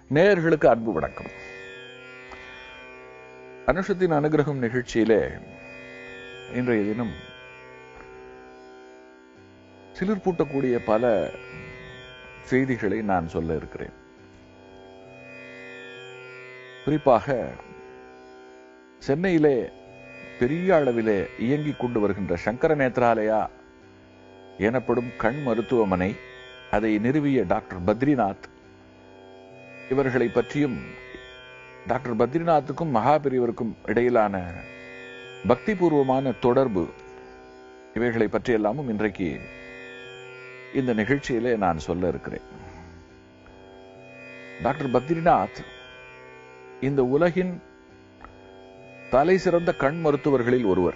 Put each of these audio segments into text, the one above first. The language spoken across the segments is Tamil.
நேயர்களுக்கு அன்பு வணக்கம் அனுஷத்தின் அனுகிரகம் நிகழ்ச்சியிலே இன்றைய தினம் சிலிர்ப்பூட்டக்கூடிய பல செய்திகளை நான் சொல்ல இருக்கிறேன் குறிப்பாக சென்னையிலே பெரிய அளவிலே இயங்கிக் கொண்டு வருகின்ற சங்கர நேத்ராலயா எனப்படும் கண் மருத்துவமனை அதை நிறுவிய டாக்டர் பத்ரிநாத் இவர்களை பற்றியும் டாக்டர் பத்ரிநாத்துக்கும் மகாபெரிவருக்கும் இடையிலான பக்திபூர்வமான தொடர்பு இவைகளை பற்றியெல்லாமும் இன்றைக்கு இந்த நிகழ்ச்சியிலே நான் சொல்ல இருக்கிறேன் டாக்டர் பத்ரிநாத் இந்த உலகின் தலை சிறந்த கண் மருத்துவர்களில் ஒருவர்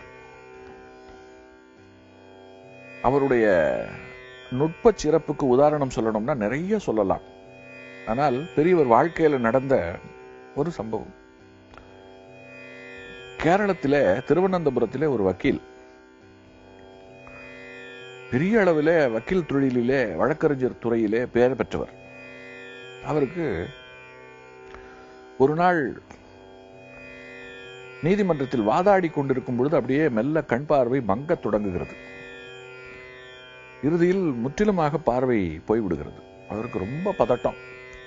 அவருடைய நுட்ப சிறப்புக்கு உதாரணம் சொல்லணும்னா நிறைய சொல்லலாம் ஆனால் பெரியவர் வாழ்க்கையில நடந்த ஒரு சம்பவம் கேரளத்திலே திருவனந்தபுரத்திலே ஒரு வக்கீல் பெரிய அளவிலே வக்கீல் தொழிலிலே வழக்கறிஞர் துறையிலே பெயர் பெற்றவர் அவருக்கு ஒரு நாள் நீதிமன்றத்தில் வாதாடி கொண்டிருக்கும் பொழுது அப்படியே மெல்ல கண் பார்வை மங்கத் தொடங்குகிறது இறுதியில் முற்றிலுமாக பார்வை போய்விடுகிறது அவருக்கு ரொம்ப பதட்டம்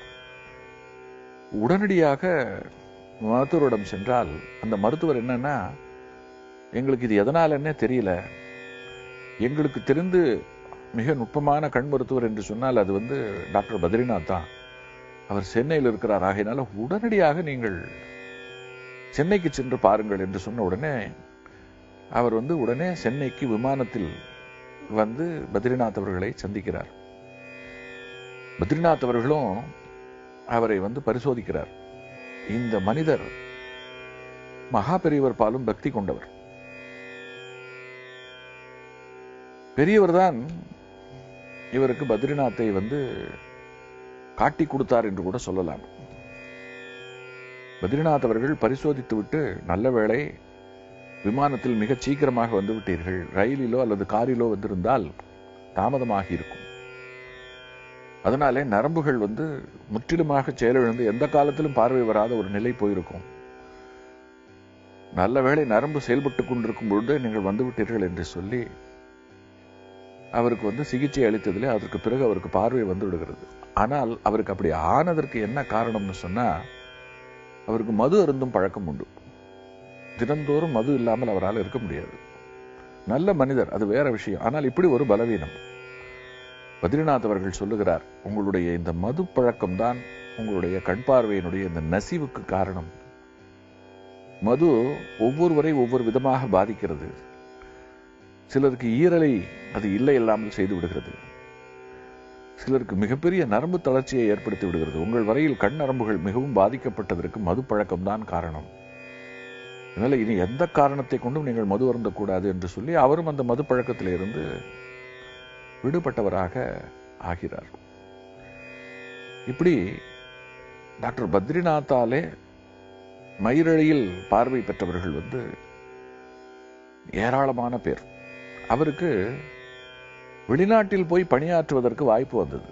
உடனடியாக மருத்துவரிடம் சென்றால் அந்த மருத்துவர் என்னன்னா எங்களுக்கு இது எதனால் என்ன தெரியல எங்களுக்கு தெரிந்து மிக நுட்பமான கண் மருத்துவர் என்று சொன்னால் அது வந்து டாக்டர் பத்ரிநாத் தான் அவர் சென்னையில் இருக்கிறார் ஆகையினால உடனடியாக நீங்கள் சென்னைக்கு சென்று பாருங்கள் என்று சொன்ன உடனே அவர் வந்து உடனே சென்னைக்கு விமானத்தில் வந்து பத்ரிநாத் அவர்களை சந்திக்கிறார் பத்ரிநாத் அவர்களும் அவரை வந்து பரிசோதிக்கிறார் இந்த மனிதர் மகா பெரியவர் பாலும் பக்தி கொண்டவர் பெரியவர் தான் இவருக்கு பத்ரிநாத்தை வந்து காட்டி கொடுத்தார் என்று கூட சொல்லலாம் பத்ரிநாத் அவர்கள் பரிசோதித்து விட்டு நல்ல வேளை விமானத்தில் மிக சீக்கிரமாக வந்து விட்டீர்கள் ரயிலிலோ அல்லது காரிலோ வந்திருந்தால் தாமதமாகி இருக்கும் அதனாலே நரம்புகள் வந்து முற்றிலுமாக செயலிழந்து எந்த காலத்திலும் பார்வை வராத ஒரு நிலை போயிருக்கும் நல்ல வேளை நரம்பு செயல்பட்டு கொண்டிருக்கும் பொழுது நீங்கள் வந்து விட்டீர்கள் என்று சொல்லி அவருக்கு வந்து சிகிச்சை அளித்ததிலே அதற்கு பிறகு அவருக்கு பார்வை வந்து விடுகிறது ஆனால் அவருக்கு அப்படி ஆனதற்கு என்ன காரணம்னு சொன்னா அவருக்கு மது அருந்தும் பழக்கம் உண்டு தினந்தோறும் மது இல்லாமல் அவரால் இருக்க முடியாது நல்ல மனிதர் அது வேற விஷயம் ஆனால் இப்படி ஒரு பலவீனம் பத்ரிநாத் அவர்கள் சொல்லுகிறார் உங்களுடைய இந்த மது பழக்கம் தான் உங்களுடைய கண் பார்வையினுடைய இந்த நசிவுக்கு காரணம் மது ஒவ்வொருவரை ஒவ்வொரு விதமாக பாதிக்கிறது சிலருக்கு ஈரலை அது இல்லை இல்லாமல் செய்து விடுகிறது சிலருக்கு மிகப்பெரிய நரம்பு தளர்ச்சியை ஏற்படுத்தி விடுகிறது உங்கள் வரையில் கண் நரம்புகள் மிகவும் பாதிக்கப்பட்டதற்கு மது பழக்கம்தான் காரணம் அதனால இனி எந்த காரணத்தை கொண்டும் நீங்கள் மது அருந்தக்கூடாது என்று சொல்லி அவரும் அந்த மது பழக்கத்திலிருந்து விடுபட்டவராக ஆகிறார் இப்படி டாக்டர் பத்ரிநாத்தாலே மயிரழியில் பார்வை பெற்றவர்கள் வந்து ஏராளமான பேர் அவருக்கு வெளிநாட்டில் போய் பணியாற்றுவதற்கு வாய்ப்பு வந்தது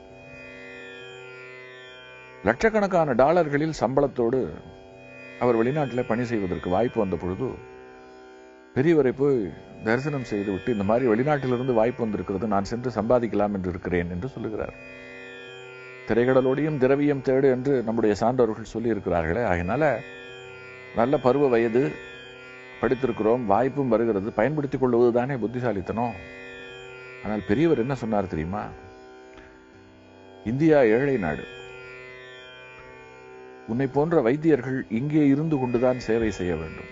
லட்சக்கணக்கான டாலர்களில் சம்பளத்தோடு அவர் வெளிநாட்டில் பணி செய்வதற்கு வாய்ப்பு வந்த பொழுது பெரியவரை போய் தரிசனம் செய்துவிட்டு இந்த மாதிரி வெளிநாட்டிலிருந்து வாய்ப்பு வந்திருக்கிறது நான் சென்று சம்பாதிக்கலாம் என்று இருக்கிறேன் என்று சொல்லுகிறார் திரைகடலோடையும் திரவியம் தேடு என்று நம்முடைய சான்றோர்கள் சொல்லி இருக்கிறார்களே அதனால நல்ல பருவ வயது படித்திருக்கிறோம் வாய்ப்பும் வருகிறது பயன்படுத்திக் கொள்வது தானே புத்திசாலித்தனம் ஆனால் பெரியவர் என்ன சொன்னார் தெரியுமா இந்தியா ஏழை நாடு உன்னை போன்ற வைத்தியர்கள் இங்கே இருந்து கொண்டுதான் சேவை செய்ய வேண்டும்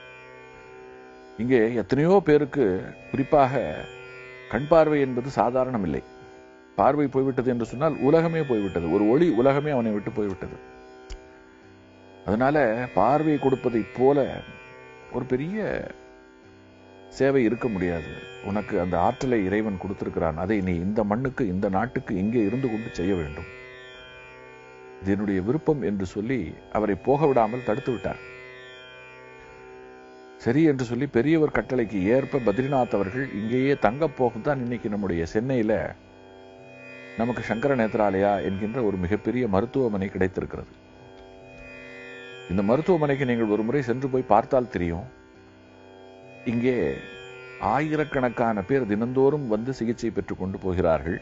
இங்கே எத்தனையோ பேருக்கு குறிப்பாக கண் பார்வை என்பது சாதாரணம் இல்லை பார்வை போய்விட்டது என்று சொன்னால் உலகமே போய்விட்டது ஒரு ஒளி உலகமே அவனை விட்டு போய்விட்டது அதனால பார்வை கொடுப்பதை போல ஒரு பெரிய சேவை இருக்க முடியாது உனக்கு அந்த ஆற்றலை இறைவன் கொடுத்திருக்கிறான் அதை நீ இந்த மண்ணுக்கு இந்த நாட்டுக்கு இங்கே இருந்து கொண்டு செய்ய வேண்டும் இது என்னுடைய விருப்பம் என்று சொல்லி அவரை போக விடாமல் தடுத்து விட்டார் சரி என்று சொல்லி பெரியவர் கட்டளைக்கு ஏற்ப பத்ரிநாத் அவர்கள் இங்கேயே தங்கப் போகத்தான் இன்னைக்கு நம்முடைய சென்னையில நமக்கு சங்கர நேத்ராலயா என்கின்ற ஒரு மிகப்பெரிய மருத்துவமனை கிடைத்திருக்கிறது இந்த மருத்துவமனைக்கு நீங்கள் ஒரு முறை சென்று போய் பார்த்தால் தெரியும் இங்கே ஆயிரக்கணக்கான பேர் தினந்தோறும் வந்து சிகிச்சை பெற்றுக் கொண்டு போகிறார்கள்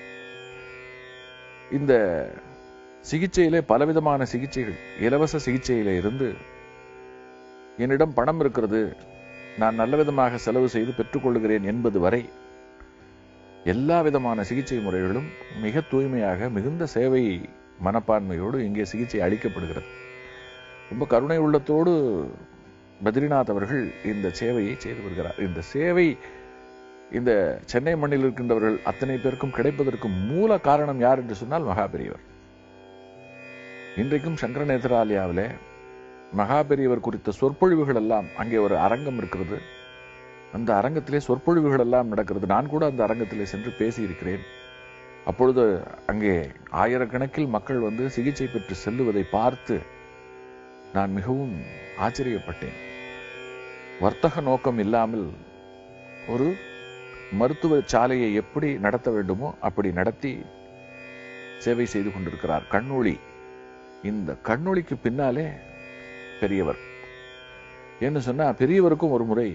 இந்த சிகிச்சையிலே பலவிதமான சிகிச்சைகள் இலவச சிகிச்சையில இருந்து என்னிடம் பணம் இருக்கிறது நான் நல்ல விதமாக செலவு செய்து பெற்றுக்கொள்கிறேன் என்பது வரை எல்லா விதமான சிகிச்சை முறைகளும் மிக தூய்மையாக மிகுந்த சேவை மனப்பான்மையோடு இங்கே சிகிச்சை அளிக்கப்படுகிறது ரொம்ப கருணை உள்ளத்தோடு பத்ரிநாத் அவர்கள் இந்த சேவையை செய்து வருகிறார் இந்த சேவை இந்த சென்னை மண்ணில் இருக்கின்றவர்கள் அத்தனை பேருக்கும் கிடைப்பதற்கு மூல காரணம் யார் என்று சொன்னால் மகாபெரியவர் இன்றைக்கும் சங்கர நேத்ராலயாவிலே மகாபெரியவர் குறித்த சொற்பொழிவுகள் எல்லாம் அங்கே ஒரு அரங்கம் இருக்கிறது அந்த அரங்கத்திலே சொற்பொழிவுகள் எல்லாம் நடக்கிறது நான் கூட அந்த அரங்கத்திலே சென்று பேசியிருக்கிறேன் அப்பொழுது அங்கே ஆயிரக்கணக்கில் மக்கள் வந்து சிகிச்சை பெற்று செல்லுவதை பார்த்து நான் மிகவும் ஆச்சரியப்பட்டேன் வர்த்தக நோக்கம் இல்லாமல் ஒரு மருத்துவ சாலையை எப்படி நடத்த வேண்டுமோ அப்படி நடத்தி சேவை செய்து கொண்டிருக்கிறார் கண்ணொளி இந்த கண்ணொளிக்கு பின்னாலே பெரியவர் என்ன சொன்னா பெரியவருக்கும் ஒரு முறை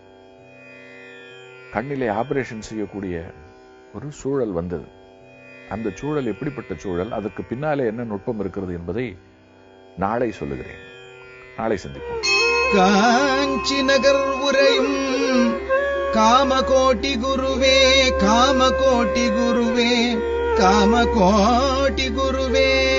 கண்ணிலே ஆபரேஷன் செய்யக்கூடிய ஒரு சூழல் வந்தது அந்த சூழல் எப்படிப்பட்ட சூழல் அதற்கு பின்னாலே என்ன நுட்பம் இருக்கிறது என்பதை நாளை சொல்லுகிறேன் நாளை சந்திப்போம் காஞ்சி நகர் உரையும் காமகோட்டி குருவே காமகோட்டி குருவே காமகோட்டி குருவே